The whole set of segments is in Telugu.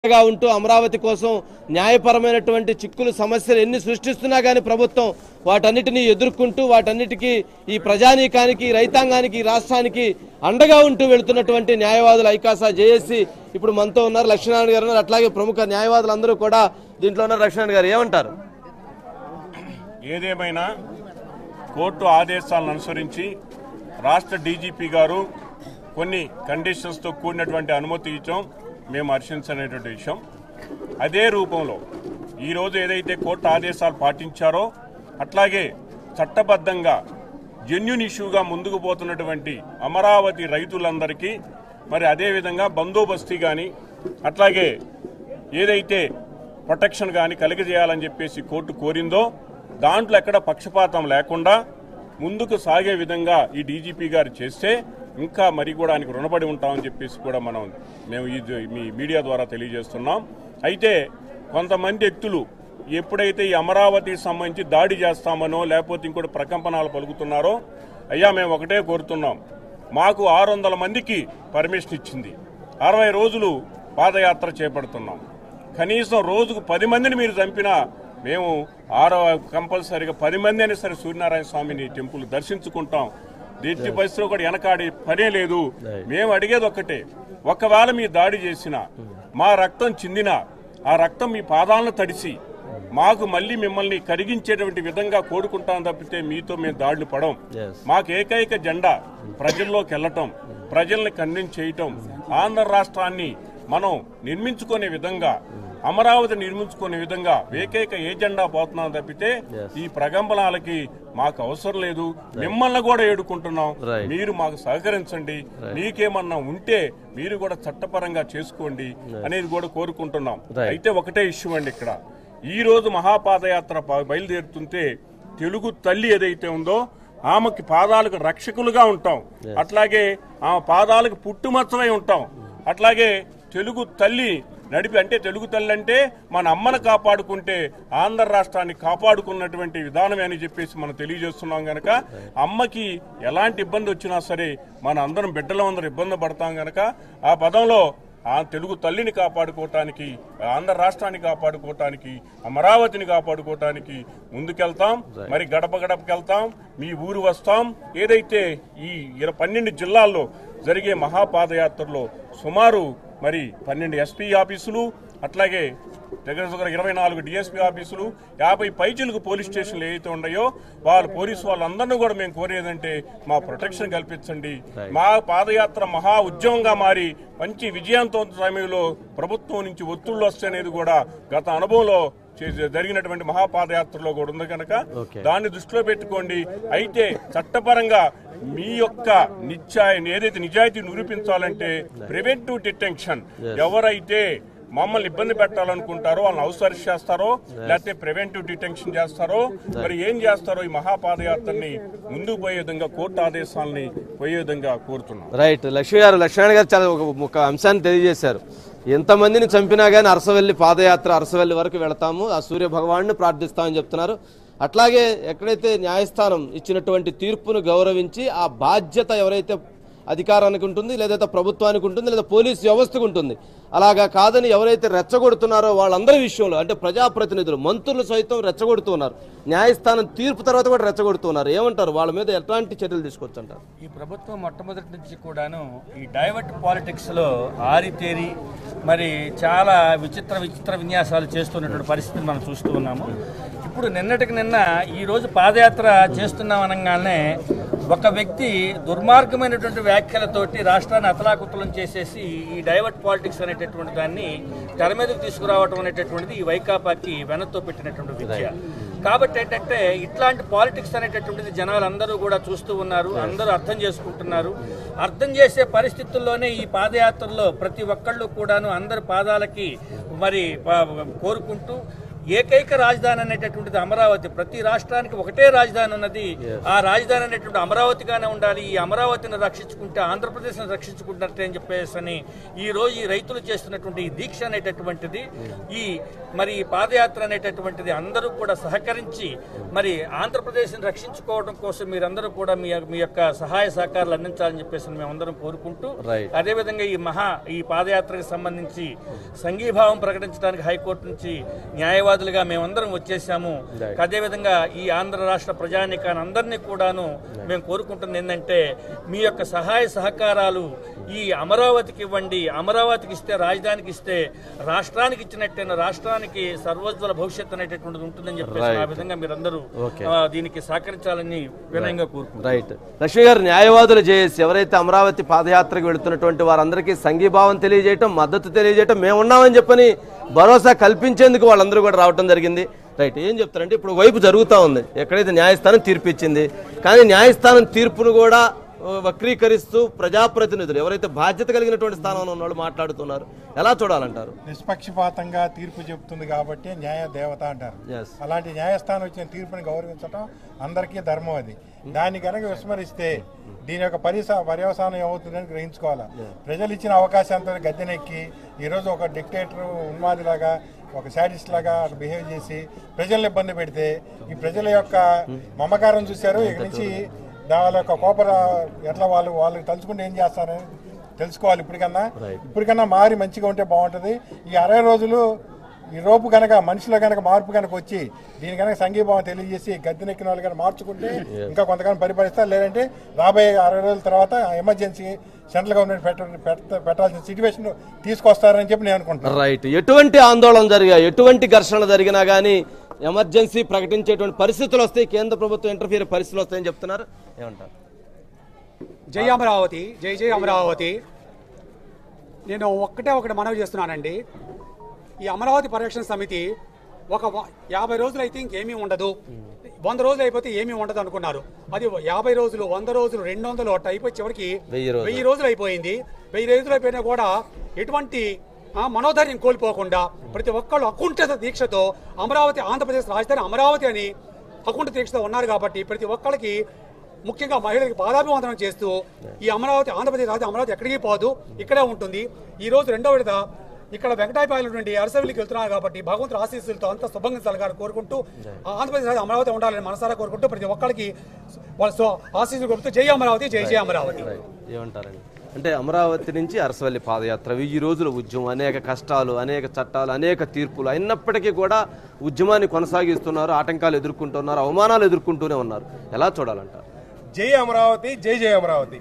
గా ఉంటూ అమరావతి కోసం న్యాయపరమైనటువంటి చిక్కులు సమస్యలు ఎన్ని సృష్టిస్తున్నా కానీ ప్రభుత్వం వాటన్నిటిని ఎదుర్కొంటూ వాటన్నిటికీ ఈ ప్రజానీకానికి ఈ రైతాంగానికి ఈ రాష్ట్రానికి అండగా ఉంటూ వెళుతున్నటువంటి న్యాయవాదులు ఐకాసా జేఏసీ ఇప్పుడు మనతో ఉన్నారు లక్ష్మీనారాయణ గారు ఉన్నారు అట్లాగే ప్రముఖ న్యాయవాదులు అందరూ కూడా దీంట్లో ఉన్నారు లక్ష్మీనారాయణ గారు ఏమంటారు ఏదేమైనా కోర్టు ఆదేశాలను అనుసరించి రాష్ట్ర డీజీపీ గారు కొన్ని కండిషన్స్తో కూడినటువంటి అనుమతి ఇచ్చాం మేము హర్షించనేటువంటి విషయం అదే రూపంలో ఈరోజు ఏదైతే కోర్టు ఆదేశాలు పాటించారో అట్లాగే చట్టబద్ధంగా జెన్యున్ ఇష్యూగా ముందుకు పోతున్నటువంటి అమరావతి రైతులందరికీ మరి అదేవిధంగా బందోబస్తీ కానీ అట్లాగే ఏదైతే ప్రొటెక్షన్ కానీ కలిగజేయాలని చెప్పేసి కోర్టు కోరిందో దాంట్లో ఎక్కడ పక్షపాతం లేకుండా ముందుకు సాగే విధంగా ఈ డీజీపీ గారు చేస్తే ఇంకా మరి కూడా ఆయనకు రుణపడి ఉంటామని చెప్పేసి కూడా మనం మేము ఈ మీ మీడియా ద్వారా తెలియజేస్తున్నాం అయితే కొంతమంది వ్యక్తులు ఎప్పుడైతే ఈ అమరావతికి సంబంధించి దాడి చేస్తామనో లేకపోతే ఇంకోటి ప్రకంపనాలు పలుకుతున్నారో అయ్యా మేము ఒకటే కోరుతున్నాం మాకు ఆరు వందల మందికి పర్మిషన్ ఇచ్చింది అరవై రోజులు పాదయాత్ర చేపడుతున్నాం కనీసం రోజుకు పది మందిని మీరు చంపినా మేము ఆరో కంపల్సరీగా పది మంది అయినా సరే సూర్యనారాయణ స్వామిని టెంపుల్ దర్శించుకుంటాం దీటి పరిస్థితిలో కూడా వెనకాడి పనే లేదు మేము అడిగేది ఒక్కటే ఒకవేళ మీ దాడి చేసిన మా రక్తం చిందిన ఆ రక్తం మీ పాదాలను తడిసి మాకు మళ్ళీ మిమ్మల్ని కరిగించేటువంటి విధంగా కోరుకుంటాం తప్పితే మీతో మేము దాడులు పడం Yes. మాకు ఏకైక జెండా ప్రజల్లోకి వెళ్ళటం ప్రజల్ని కన్విన్స్ చేయటం ఆంధ్ర రాష్ట్రాన్ని మనం నిర్మించుకునే విధంగా అమరావతి నిర్మించుకునే విధంగా ఏకైక ఏ జెండా పోతున్నాం తప్పితే Yes. ఈ ప్రకంపనాలకి మాకు అవసరం లేదు మిమ్మల్ని కూడా ఏడుకుంటున్నాం Right. మీరు మాకు సహకరించండి మీకేమన్నా ఉంటే మీరు కూడా చట్టపరంగా చేసుకోండి అనేది కూడా కోరుకుంటున్నాం Right. అయితే ఒకటే ఇష్యూ అండి ఇక్కడ ఈ రోజు మహాపాదయాత్ర ప- బయలుదేరుతుంటే తెలుగు తల్లి ఏదైతే ఉందో ఆమెకి పాదాలకు రక్షకులుగా ఉంటాం అట్లాగే ఆమె పాదాలకు పుట్టుమచ్చమై ఉంటాం అట్లాగే తెలుగు తల్లి నడిపి అంటే తెలుగు తల్లి అంటే మన అమ్మను కాపాడుకుంటే ఆంధ్ర రాష్ట్రాన్ని కాపాడుకున్నటువంటి విధానమే అని చెప్పేసి మనం తెలియజేస్తున్నాం గనక అమ్మకి ఎలాంటి ఇబ్బంది వచ్చినా సరే మన అందరం బిడ్డలం అందరం ఇబ్బంది పడతాం గనక ఆ పదంలో ఆ తెలుగు తల్లిని కాపాడుకోవటానికి ఆంధ్ర రాష్ట్రాన్ని కాపాడుకోవటానికి అమరావతిని కాపాడుకోవటానికి ముందుకెళ్తాం మరి గడప గడపకి వెళ్తాం మీ ఊరు వస్తాం ఏదైతే ఈ ఇర పన్నెండు జిల్లాల్లో జరిగే మహాపాదయాత్రలో సుమారు మరి పన్నెండు ఎస్పీ ఆఫీసులు అట్లాగే దగ్గర దగ్గర ఇరవై నాలుగు డిఎస్పీ ఆఫీసులు యాభై పైచిలకు పోలీస్ స్టేషన్లు ఏవైతే ఉన్నాయో వాళ్ళ పోలీసు వాళ్ళందరినీ కూడా మేము కోరేదంటే మా ప్రొటెక్షన్ కల్పించండి మా పాదయాత్ర మహా ఉద్యమంగా మారి మంచి విజయంతో సమయంలో ప్రభుత్వం నుంచి ఒత్తిళ్లు వస్తాయనేది కూడా గత అనుభవంలో చే- జరిగినటువంటి మహాపాదయాత్రలో కూడా ఉంది కనుక Okay. దాన్ని దృష్టిలో పెట్టుకోండి అయితే చట్టపరంగా మీ యొక్క నిశ్చయ ఏదైతే నిజాయితీ నిరూపించాలంటే ప్రివెంటివ్ డిటెన్షన్ ఎవరైతే మమ్మల్ని ఇబ్బంది పెట్టాలనుకుంటారో వాళ్ళని హౌస్ అరెస్ట్ చేస్తారో లేకపోతే ప్రివెంటివ్ డిటెన్షన్ చేస్తారో మరి ఏం చేస్తారో ఈ మహాపాదయాత్రని ముందుకు పోయే విధంగా కోర్టు ఆదేశాలని పోయే విధంగా కోరుతున్నాం రైట్ లక్ష్మి గారు లక్ష్మణ్ గారు చాలా ఒక ఒక అంశాన్ని తెలియజేశారు ఎంతమందిని చంపినా కానీ అరసవెల్లి పాదయాత్ర అరసవెల్లి వరకు వెళతాము ఆ సూర్య భగవాన్ని ప్రార్థిస్తామని చెప్తున్నారు అట్లాగే ఎక్కడైతే న్యాయస్థానం ఇచ్చినటువంటి తీర్పును గౌరవించి ఆ బాధ్యత ఎవరైతే అధికారానికి ఉంటుంది లేదైతే ప్రభుత్వానికి ఉంటుంది లేదా పోలీస్ వ్యవస్థకు ఉంటుంది అలాగా కాదని ఎవరైతే రెచ్చగొడుతున్నారో వాళ్ళందరి విషయంలో అంటే ప్రజాప్రతినిధులు మంత్రులు సైతం రెచ్చగొడుతున్నారు న్యాయస్థానం తీర్పు తర్వాత కూడా రెచ్చగొడుతున్నారు ఏమంటారు వాళ్ళ మీద ఎట్లాంటి చర్యలు తీసుకోవచ్చు అంటారు ఈ ప్రభుత్వం మొట్టమొదటి నుంచి కూడాను ఈ డైవర్ట్ పాలిటిక్స్ లో ఆరితేరి మరి చాలా విచిత్ర విచిత్ర విన్యాసాలు చేస్తున్నటువంటి పరిస్థితిని మనం చూస్తూ ఉన్నాము ఇప్పుడు నిన్నటికి నిన్న ఈ రోజు పాదయాత్ర చేస్తున్నాం అనగానే ఒక వ్యక్తి దుర్మార్గమైనటువంటి వ్యాఖ్యలతోటి రాష్ట్రాన్ని అతలాకుతలం చేసేసి ఈ డైవర్ట్ పాలిటిక్స్ అనేటటువంటి దాన్ని తెర మీదకు తీసుకురావటం అనేటటువంటిది ఈ వైకాపాకి వెనతో పెట్టినటువంటి విద్య కాబట్టి ఏంటంటే ఇట్లాంటి పాలిటిక్స్ అనేటటువంటిది జనాలు అందరూ కూడా చూస్తూ ఉన్నారు అందరూ అర్థం చేసుకుంటున్నారు అర్థం చేసే పరిస్థితుల్లోనే ఈ పాదయాత్రలో ప్రతి ఒక్కళ్ళు కూడాను అందరి పాదాలకి మరి ప- కోరుకుంటూ ఏకైక రాజధాని అనేటటువంటిది అమరావతి ప్రతి రాష్ట్రానికి ఒకటే రాజధాని ఉన్నది ఆ రాజధాని అనేటువంటి అమరావతిగానే ఉండాలి ఈ అమరావతిని రక్షించుకుంటే ఆంధ్రప్రదేశ్ని రక్షించుకుంటున్నట్టే అని చెప్పేసి అని ఈ రోజు ఈ రైతులు చేస్తున్నటువంటి ఈ దీక్ష అనేటటువంటిది ఈ మరి ఈ పాదయాత్ర అనేటటువంటిది అందరూ కూడా సహకరించి మరి ఆంధ్రప్రదేశ్ని రక్షించుకోవడం కోసం మీరందరూ కూడా మీ మీ యొక్క సహాయ సహకారాలు అందించాలని చెప్పేసి మేమందరం కోరుకుంటూ Right. అదేవిధంగా ఈ మహా ఈ పాదయాత్రకు సంబంధించి సంఘీభావం ప్రకటించడానికి హైకోర్టు నుంచి న్యాయవాదులుగా మేమందరం వచ్చేసాము అదేవిధంగా ఈ ఆంధ్ర రాష్ట్ర ప్రజానికాన్ని అందరినీ కూడాను మేము కోరుకుంటుంది ఏంటంటే మీ యొక్క సహాయ సహకారాలు ఈ అమరావతికి ఇవ్వండి అమరావతికి ఇస్తే రాజధానికి ఇస్తే రాష్ట్రానికి ఇచ్చినట్టయిన రాష్ట్రానికి సర్వోజ్వల భవిష్యత్తు అనేటటువంటిది ఉంటుందని చెప్పేసి ఆ విధంగా మీరందరూ Okay. ఆ, దీనికి సహకరించాలని వినయంగా కోరుకుంటున్నాను రైట్ లక్ష్మి గారు న్యాయవాదులు చేసి ఎవరైతే అమరావతి పాదయాత్రకు వెళుతున్నటువంటి వారందరికీ సంఘీభావం తెలియజేయటం మద్దతు తెలియజేయటం మేము ఉన్నామని చెప్పని భరోసా కల్పించేందుకు వాళ్ళందరూ కూడా రావటం జరిగింది రైట్ ఏం చెప్తారంటే ఇప్పుడు వైపు జరుగుతూ ఉంది ఎక్కడైతే న్యాయస్థానం తీర్పు ఇచ్చింది కానీ న్యాయస్థానం తీర్పును కూడా ఆ, వక్రీకరిస్తూ ప్రజాప్రతినిధులు ఎవరైతే బాధ్యత కలిగినటువంటి స్థానంలో ఉన్న వాళ్ళు మాట్లాడుతున్నారు ఎలా చూడాలంటారు నిష్పక్షపాతంగా తీర్పు చెబుతుంది కాబట్టి న్యాయ దేవత అంటారు Yes. అలాంటి న్యాయస్థానం ఇచ్చిన తీర్పుని గౌరవించడం అందరికీ ధర్మం అది దాన్ని కనుక విస్మరిస్తే దీని యొక్క పరిస పర్యవసానం ఏమవుతుందని గ్రహించుకోవాలి ప్రజలు ఇచ్చిన అవకాశాంతో గద్దెనెక్కి ఈరోజు ఒక డిక్టేటర్ ఉన్మాదిలాగా ఒక శాడిస్ట్ లాగా బిహేవ్ చేసి ప్రజల్ని ఇబ్బంది పెడితే ఈ ప్రజల యొక్క మమకారం చూశారు ఇక నుంచి వాళ్ళ యొక్క కోపర ఎట్లా వాళ్ళు వాళ్ళు తలుచుకుంటే ఏం చేస్తారని తెలుసుకోవాలి ఇప్పటికన్నా ఇప్పటికన్నా మారి మంచిగా ఉంటే బాగుంటుంది ఈ అరవై రోజులు ఈ రోపు కనుక మనిషిలో కనుక మార్పు కనుక వచ్చి దీని కనుక సంఘీభావం తెలియజేసి గద్దెనెక్కిన వాళ్ళు కనుక మార్చుకుంటే ఇంకా కొంతకాలం పరిపాలిస్తారు లేదంటే రాబోయే అరవై రోజుల తర్వాత ఎమర్జెన్సీ సెంట్రల్ గవర్నమెంట్ పెట్ట పెట్ట- పెట్టాల్సిన సిచ్యువేషన్ తీసుకొస్తారని చెప్పి నేను అనుకుంటున్నాను రైట్ ఎటువంటి ఆందోళన జరిగా ఎటువంటి ఘర్షణ జరిగినా కానీ ఎమర్జెన్సీ ప్రకటించేటువంటి పరిస్థితులు వస్తాయి కేంద్ర ప్రభుత్వం ఇంటర్ఫియర్ పరిస్థితులు వస్తాయని చెప్తున్నారు ఏమంటారు జై అమరావతి జై జై అమరావతి నేను ఒక్కటే ఒకటి మనవి చేస్తున్నానండి ఈ అమరావతి పరిరక్షణ సమితి ఒక వ- యాభై రోజులు అయితే ఇంకేమీ ఉండదు వంద రోజులు అయిపోతే ఏమీ ఉండదు అనుకున్నారు అది యాభై రోజులు వంద రోజులు రెండు వందలు అట్ట అయిపోయి చివరికి వెయ్యి రోజులు. వెయ్యి రోజులు అయిపోయింది వెయ్యి రోజులు అయిపోయినా కూడా ఎటువంటి ఆ, మనోధైర్యం కోల్పోకుండా ప్రతి ఒక్కళ్ళు అకుంఠిత దీక్షతో అమరావతి ఆంధ్రప్రదేశ్ రాజధాని అమరావతి అని అకుంఠ దీక్షతో ఉన్నారు కాబట్టి ప్రతి ఒక్కళ్ళకి ముఖ్యంగా మహిళలకు పాదాభివందనం చేస్తూ ఈ అమరావతి ఆంధ్రప్రదేశ్ రాజధాని అమరావతి ఎక్కడికి పోదు ఇక్కడే ఉంటుంది ఈ రోజు రెండో విడత ఇక్కడ వెంకటాయపాలెం నుండి అరసవిల్లికి వెళ్తున్నారు కాబట్టి భగవంతుడు ఆశీస్సులతో అంత శుభంగా జరగాలని కోరుకుంటూ ఆ ఆంధ్రప్రదేశ్ రాజధాని అమరావతి ఉండాలని మనసారా కోరుకుంటూ ప్రతి ఒక్కరికి వాళ్ళ స్వ- ఆశీస్సులు కొడుతూ జై అమరావతి జై జై అమరావతి రైట్ ఏమంటారండి అంటే అమరావతి నుంచి అరసవల్లి పాదయాత్ర వెయ్యి రోజుల ఉద్యమం అనేక కష్టాలు అనేక చట్టాలు అనేక తీర్పులు అయినప్పటికీ కూడా ఉద్యమాన్ని కొనసాగిస్తున్నారు ఆటంకాలు ఎదుర్కొంటున్నారు అవమానాలు ఎదుర్కొంటూనే ఉన్నారు ఎలా చూడాలంటారు జై అమరావతి జై జై అమరావతి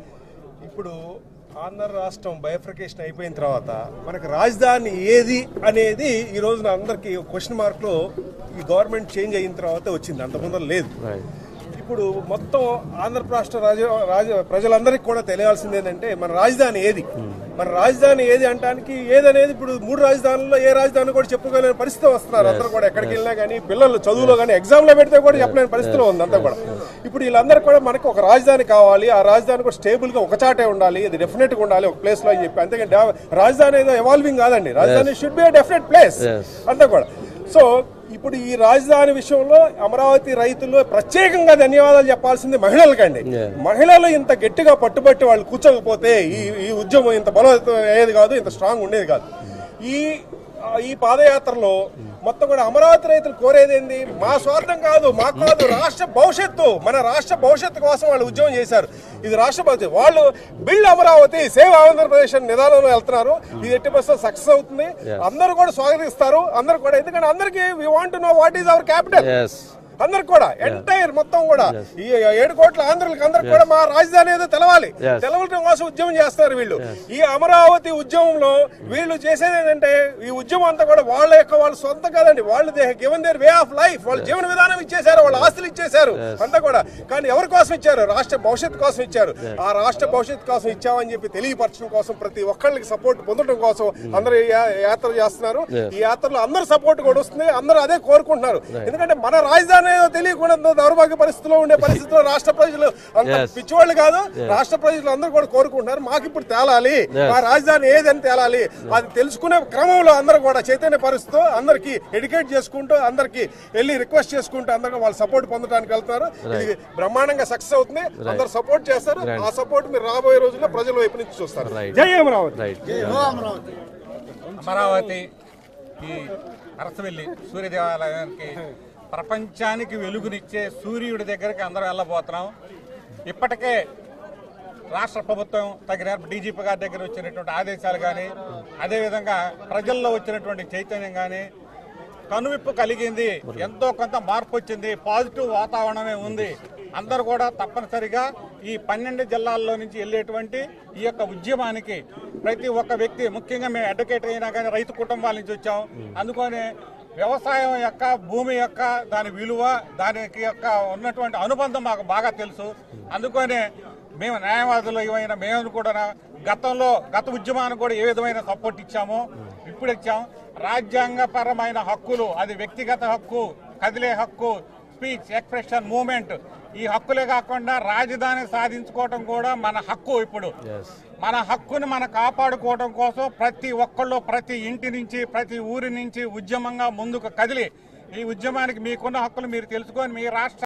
ఇప్పుడు ఆంధ్ర రాష్ట్రం బైఫ్రికేషన్ అయిపోయిన తర్వాత మనకు రాజధాని ఏది అనేది ఈ రోజున అందరికీ క్వశ్చన్ మార్క్లో ఈ గవర్నమెంట్ చేంజ్ అయిన తర్వాత వచ్చింది అంత ముందర లేదు ఇప్పుడు మొత్తం ఆంధ్ర రాష్ట్ర రాజ రాజ ప్రజలందరికీ కూడా తెలియాల్సింది ఏంటంటే మన రాజధాని ఏది మన రాజధాని ఏది అంటానికి ఏదనేది ఇప్పుడు మూడు రాజధానుల్లో ఏ రాజధాని కూడా చెప్పుకోలేని పరిస్థితి వస్తున్నారు అందరూ కూడా ఎక్కడికి వెళ్ళినా కానీ పిల్లలు చదువులో కానీ ఎగ్జామ్ లో పెడితే కూడా చెప్పలేని పరిస్థితిలో ఉంది అంతా కూడా ఇప్పుడు వీళ్ళందరూ కూడా మనకు ఒక రాజధాని కావాలి ఆ రాజధాని కూడా స్టేబుల్ గా ఒక చాటే ఉండాలి ఇది డెఫినెట్ గా ఉండాలి ఒక ప్లేస్ లో అని చెప్పి అంతేగాని డా- రాజధాని ఏదో ఎవాల్వింగ్ కాదండి రాజధాని షుడ్ బి డెఫినెట్ ప్లేస్ అంతా కూడా సో ఇప్పుడు ఈ రాజధాని విషయంలో అమరావతి రైతులు ప్రత్యేకంగా ధన్యవాదాలు చెప్పాల్సింది మహిళలకండి మహిళలు ఇంత గట్టిగా పట్టుబట్టి వాళ్ళు కూర్చోకపోతే ఈ ఈ ఉద్యమం ఇంత బలవంతం అయ్యేది కాదు ఇంత స్ట్రాంగ్ ఉండేది కాదు ఈ ఆ, ఈ పాదయాత్రలో మొత్తం కూడా అమరావతి రైతులు కోరేది ఏంది మా స్వార్థం కాదు మాకు కాదు రాష్ట్ర భవిష్యత్తు మన రాష్ట్ర భవిష్యత్తు కోసం వాళ్ళు ఉద్యమం చేశారు ఇది రాష్ట్ర భవిష్యత్తు వాళ్ళు బిల్డ్ అమరావతి సేవ్ ఆంధ్రప్రదేశ్ అనే నిదానంలో వెళ్తున్నారు ఇది ఎట్టి బస్సు సక్సెస్ అవుతుంది అందరూ కూడా స్వాగతిస్తారు అందరూ కూడా ఎందుకంటే అందరికీ we want know what is our capital ఎస్ అందరికి కూడా ఎంటైర్ మొత్తం కూడా ఈ ఏడు కోట్ల ఆంధ్రులకు అందరికి కూడా మా రాజధాని ఏదో తెలవాలి Yes. తెలవటం కోసం ఉద్యమం చేస్తారు వీళ్ళు ఈ అమరావతి ఉద్యమంలో వీళ్ళు చేసేది ఏంటంటే ఈ ఉద్యమం అంతా కూడా వాళ్ళ యొక్క వాళ్ళ సొంత కాదండి వాళ్ళు they given their way of life వాళ్ళ జీవన విధానం ఇచ్చేశారు వాళ్ళ ఆస్తులు ఇచ్చేశారు అంతా కూడా కానీ ఎవరి కోసం ఇచ్చారు రాష్ట్ర భవిష్యత్తు కోసం ఇచ్చారు ఆ రాష్ట్ర భవిష్యత్తు కోసం ఇచ్చామని చెప్పి తెలియపరచడం కోసం ప్రతి ఒక్కళ్ళకి సపోర్ట్ పొందడం కోసం అందరూ ఈ యా- యాత్ర చేస్తున్నారు ఈ యాత్రలో అందరూ సపోర్ట్ కూడా వస్తుంది అందరూ అదే కోరుకుంటున్నారు ఎందుకంటే మన రాజధాని ఏదో తెలియకుండా ఎంతో దౌర్భాగ్య పరిస్థితిలో ఉండే పరిస్థితిలో రాష్ట్ర ప్రజలు అంత Yes. పిచ్చివాళ్ళు కాదు రాష్ట్ర ప్రజలు అందరూ కూడా కోరుకుంటున్నారు మాకు ఇప్పుడు తేలాలి మా రాజధాని ఏదని తేలాలి అది తెలుసుకునే క్రమంలో అందరూ కూడా చైతన్య పరుస్తూ అందరికి ఎడ్యుకేట్ చేసుకుంటూ అందరికి వెళ్ళి రిక్వెస్ట్ చేసుకుంటూ అందరూ వాళ్ళ సపోర్ట్ పొందడానికి వెళ్తున్నారు ఇది బ్రహ్మాండంగా సక్సెస్ అవుతుంది అందరు సపోర్ట్ చేస్తారు ఆ సపోర్ట్ మీరు రాబోయే రోజుల్లో ప్రజల వైపు నుంచి చూస్తారు Right. జై అమరావతి రైట్ అమరావతి ఈ అరసవెల్లి సూర్య దేవాలయానికి ప్రపంచానికి వెలుగునిచ్చే సూర్యుడి దగ్గరికి అందరం వెళ్ళబోతున్నాం ఇప్పటికే రాష్ట్ర ప్రభుత్వం తగిన డీజీపీ గారి దగ్గర వచ్చినటువంటి ఆదేశాలు కానీ అదేవిధంగా ప్రజల్లో వచ్చినటువంటి చైతన్యం కానీ కనువిప్పు కలిగింది ఎంతో కొంత మార్పు వచ్చింది పాజిటివ్ వాతావరణమే ఉంది అందరూ కూడా తప్పనిసరిగా ఈ పన్నెండు జిల్లాల్లో నుంచి వెళ్ళేటువంటి ఈ యొక్క ఉద్యమానికి ప్రతి ఒక్క వ్యక్తి ముఖ్యంగా మేము అడ్వకేట్ అయినా కానీ రైతు కుటుంబాల నుంచి వచ్చాం అందుకని వ్యవసాయం యొక్క భూమి యొక్క దాని విలువ దానికి యొక్క ఉన్నటువంటి అనుబంధం మాకు బాగా తెలుసు అందుకనే మేము న్యాయవాదులు ఏమైనా మేము కూడా గతంలో గత ఉద్యమానికి కూడా ఏ విధమైన సపోర్ట్ ఇచ్చామో ఇప్పుడు ఇచ్చాం రాజ్యాంగపరమైన హక్కులు అది వ్యక్తిగత హక్కు కదిలే హక్కు స్పీచ్ ఎక్స్ప్రెషన్ మూమెంట్ ఈ హక్కులే కాకుండా రాజధాని సాధించుకోవటం కూడా మన హక్కు ఇప్పుడు మన హక్కుని మనం కాపాడుకోవడం కోసం ప్రతి ఒక్కళ్ళు ప్రతి ఇంటి నుంచి ప్రతి ఊరి నుంచి ఉద్యమంగా ముందుకు కదిలి ఈ ఉద్యమానికి మీకున్న హక్కులు మీరు తెలుసుకొని మీ రాష్ట్ర